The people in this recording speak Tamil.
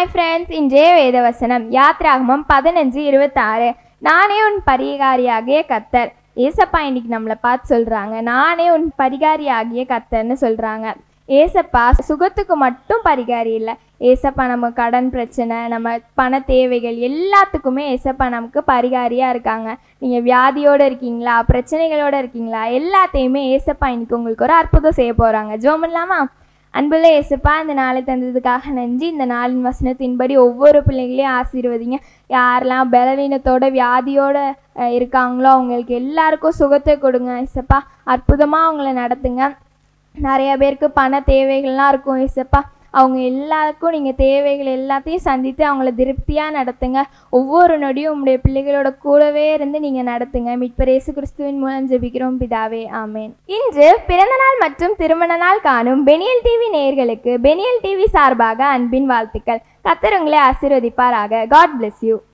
ஹாய் ஃப்ரெண்ட்ஸ் இன்றைய வேதவசனம் யாத்ராகமம் பதினஞ்சு இருபத்தாறு நானே உன் பரிகாரியாகிய கத்தர் ஏசப்பா இன்னைக்கு நம்மளை பார்த்து சொல்கிறாங்க நானே உன் பரிகாரியாகிய கத்தர்னு சொல்கிறாங்க ஏசப்பா சுகத்துக்கு மட்டும் பரிகாரி இல்லை ஏசப்பா நம்ம கடன் பிரச்சனை நம்ம பண தேவைகள் எல்லாத்துக்குமே ஏசப்பா நமக்கு பரிகாரியாக இருக்காங்க நீங்கள் வியாதியோடு இருக்கீங்களா பிரச்சனைகளோடு இருக்கீங்களா எல்லாத்தையுமே ஏசப்பா இன்னைக்கு உங்களுக்கு ஒரு அற்புதம் செய்ய போகிறாங்க ஜோம் இல்லாமா அன்புள்ள இயேசுப்பா இந்த நாளை தந்ததுக்காக நன்றி இந்த நாளின் வசனத்தின்படி ஒவ்வொரு பிள்ளைகளையும் ஆசீர்வதிங்க யாரெல்லாம் பலவீனத்தோட வியாதியோட அஹ், இருக்காங்களோ அவங்களுக்கு எல்லாருக்கும் சுகத்தை கொடுங்க இசப்பா அற்புதமாக அவங்கள நடத்துங்க நிறைய பேருக்கு பண தேவைகள்லாம் இருக்கும் இசப்பா அவங்க எல்லாருக்கும் நீங்கள் தேவைகள் எல்லாத்தையும் சந்தித்து அவங்கள திருப்தியாக நடத்துங்க ஒவ்வொரு நொடியும் உங்களுடைய பிள்ளைகளோட கூடவே இருந்து நீங்கள் நடத்துங்க மீட்பரேசு கிறிஸ்துவின் மூலம் ஜெபிக்கிறோம் பிதாவே ஆமேன் இன்று பிறந்தநாள் மற்றும் திருமண நாள் காணும் பெனியல் டிவி நேயர்களுக்கு பெனியல் டிவி சார்பாக அன்பின் வாழ்த்துக்கள் கத்தர் உங்களை ஆசீர்வதிப்பாராக காட் bless யூ